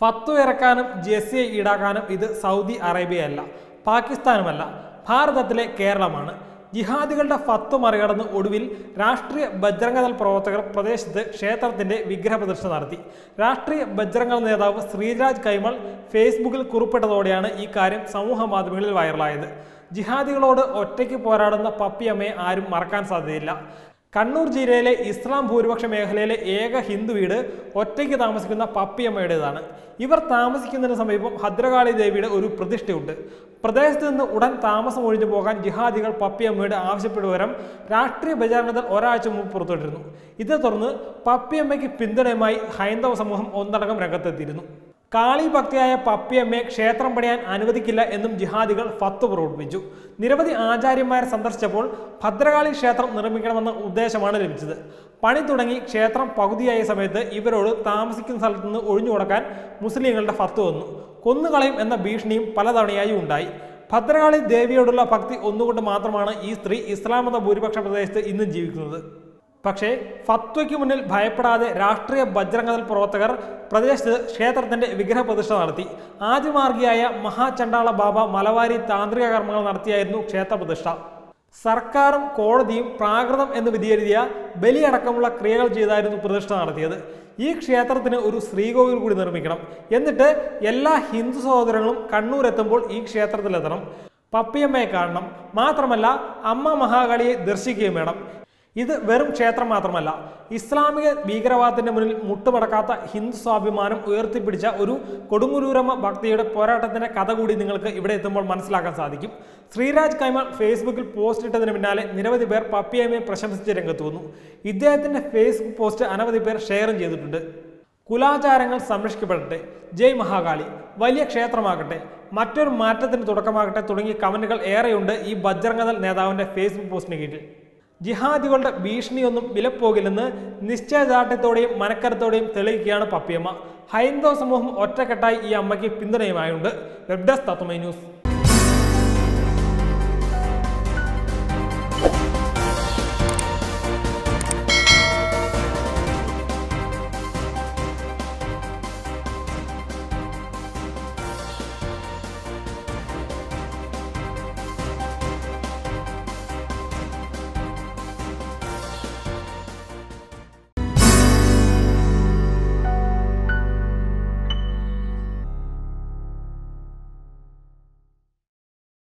ഫത്വ ഇറക്കാനും ജെസ്സിയെ ഈടാക്കാനും ഇത് സൗദി അറേബ്യയല്ല പാകിസ്ഥാനുമല്ല ഭാരതത്തിലെ കേരളമാണ് ജിഹാദികളുടെ ഫത്വ മറികടന്ന് ഒടുവിൽ രാഷ്ട്രീയ ബജ്രംഗദൾ പ്രവർത്തകർ പ്രദേശത്ത് ക്ഷേത്രത്തിന്റെ വിഗ്രഹ പ്രതിഷ്ഠ നടത്തി രാഷ്ട്രീയ ബജ്രംഗ നേതാവ് ശ്രീരാജ് കൈമൾ ഫേസ്ബുക്കിൽ കുറിപ്പിട്ടതോടെയാണ് ഈ കാര്യം സമൂഹ മാധ്യമങ്ങളിൽ വൈറലായത് ജിഹാദികളോട് ഒറ്റയ്ക്ക് പോരാടുന്ന പപ്പിയമ്മയെ ആരും മറക്കാൻ സാധ്യതയില്ല കണ്ണൂർ ജില്ലയിലെ ഇസ്ലാം ഭൂരിപക്ഷ മേഖലയിലെ ഏക ഹിന്ദു വീട് ഒറ്റയ്ക്ക് താമസിക്കുന്ന പപ്പിയമ്മയുടേതാണ് ഇവർ താമസിക്കുന്നതിന് സമീപം ഭദ്രകാളി ദേവിയുടെ ഒരു പ്രതിഷ്ഠയുണ്ട് പ്രദേശത്ത് നിന്ന് ഉടൻ താമസം ഒഴിഞ്ഞു പോകാൻ ജിഹാദികൾ പപ്പിയമ്മയുടെ ആവശ്യപ്പെടുവരം രാഷ്ട്രീയ ബജാരണത്തിൽ ഒരാഴ്ച മുമ്പ് പുറത്തുവിട്ടിരുന്നു ഇതേ തുടർന്ന് പപ്പിയമ്മയ്ക്ക് പിന്തുണയുമായി ഹൈന്ദവ സമൂഹം ഒന്നടങ്കം രംഗത്തെത്തിയിരുന്നു കാളി ഭക്തിയായ പപ്പിയമ്മയെ ക്ഷേത്രം പണിയാൻ അനുവദിക്കില്ല എന്നും ജിഹാദികൾ ഫത്ത് പുറപ്പെടുവിച്ചു നിരവധി ആചാര്യന്മാരെ സന്ദർശിച്ചപ്പോൾ ഭദ്രകാളി ക്ഷേത്രം നിർമ്മിക്കണമെന്ന ഉദ്ദേശമാണ് ലഭിച്ചത് പണി തുടങ്ങി ക്ഷേത്രം പകുതിയായ സമയത്ത് ഇവരോട് താമസിക്കുന്ന സ്ഥലത്ത് നിന്ന് ഒഴിഞ്ഞു കൊടുക്കാൻ മുസ്ലിങ്ങളുടെ ഫത്ത് വന്നു കൊന്നുകളയും എന്ന ഭീഷണിയും പലതവണയായി ഉണ്ടായി ഭദ്രകാളി ദേവിയോടുള്ള ഭക്തി ഒന്നുകൊണ്ട് മാത്രമാണ് ഈ സ്ത്രീ ഇസ്ലാം മത ഭൂരിപക്ഷ പ്രദേശത്ത് ഇന്നും ജീവിക്കുന്നത് പക്ഷേ ഫത്വയ്ക്ക് മുന്നിൽ ഭയപ്പെടാതെ രാഷ്ട്രീയ ബജ്രംഗദൾ പ്രവർത്തകർ പ്രദേശത്ത് ക്ഷേത്രത്തിന്റെ വിഗ്രഹ പ്രതിഷ്ഠ നടത്തി ആദിമാർഗിയായ മഹാചണ്ഡാള ബാബ മലവാരി താന്ത്രിക കർമ്മങ്ങൾ നടത്തിയായിരുന്നു ക്ഷേത്ര പ്രതിഷ്ഠ സർക്കാരും കോടതിയും പ്രാകൃതം എന്ന് വിധിയെഴുതിയ ബലിയടക്കമുള്ള ക്രിയകൾ ചെയ്തായിരുന്നു പ്രതിഷ്ഠ നടത്തിയത് ഈ ക്ഷേത്രത്തിന് ഒരു ശ്രീകോവിൽ കൂടി നിർമ്മിക്കണം എന്നിട്ട് എല്ലാ ഹിന്ദു സഹോദരങ്ങളും കണ്ണൂർ എത്തുമ്പോൾ ഈ ക്ഷേത്രത്തിലെത്തണം പപ്പിയമ്മയെ കാണണം മാത്രമല്ല അമ്മ മഹാകാളിയെ ദർശിക്കുകയും വേണം ഇത് വെറും ക്ഷേത്രം മാത്രമല്ല ഇസ്ലാമിക ഭീകരവാദത്തിന്റെ മുന്നിൽ മുട്ടുമടക്കാത്ത ഹിന്ദു സ്വാഭിമാനം ഉയർത്തിപ്പിടിച്ച ഒരു കൊടുങ്ങുരൂരമ്മ ഭക്തിയുടെ പോരാട്ടത്തിന്റെ കഥ കൂടി നിങ്ങൾക്ക് ഇവിടെ എത്തുമ്പോൾ മനസ്സിലാക്കാൻ സാധിക്കും ശ്രീരാജ് കൈമൾ ഫേസ്ബുക്കിൽ പോസ്റ്റ് ഇട്ടതിന് പിന്നാലെ നിരവധി പേർ പപ്പിയമ്മയെ പ്രശംസിച്ച് രംഗത്ത് വന്നു ഇദ്ദേഹത്തിന്റെ ഫേസ്ബുക്ക് പോസ്റ്റ് അനവധി പേർ ഷെയറും ചെയ്തിട്ടുണ്ട് കുലാചാരങ്ങൾ സംരക്ഷിക്കപ്പെടട്ടെ ജയ് മഹാകാളി വലിയ ക്ഷേത്രമാകട്ടെ മറ്റൊരു മാറ്റത്തിന് തുടക്കമാകട്ടെ തുടങ്ങിയ കമന്റുകൾ ഏറെയുണ്ട് ഈ ബജ്രംഗദൾ നേതാവിന്റെ ഫേസ്ബുക്ക് പോസ്റ്റിന് കീഴിൽ ജിഹാദികളുടെ ഭീഷണിയൊന്നും വിലപ്പോകില്ലെന്ന് നിശ്ചയദാർഢ്യത്തോടെയും മനക്കരത്തോടെയും തെളിയിക്കുകയാണ് പപ്പിയമ്മ ഹൈന്ദവ സമൂഹം ഒറ്റക്കെട്ടായി ഈ അമ്മയ്ക്ക് പിന്തുണയുമായുണ്ട് വെബ് ഡെസ്ക് തത്വമൈ ന്യൂസ്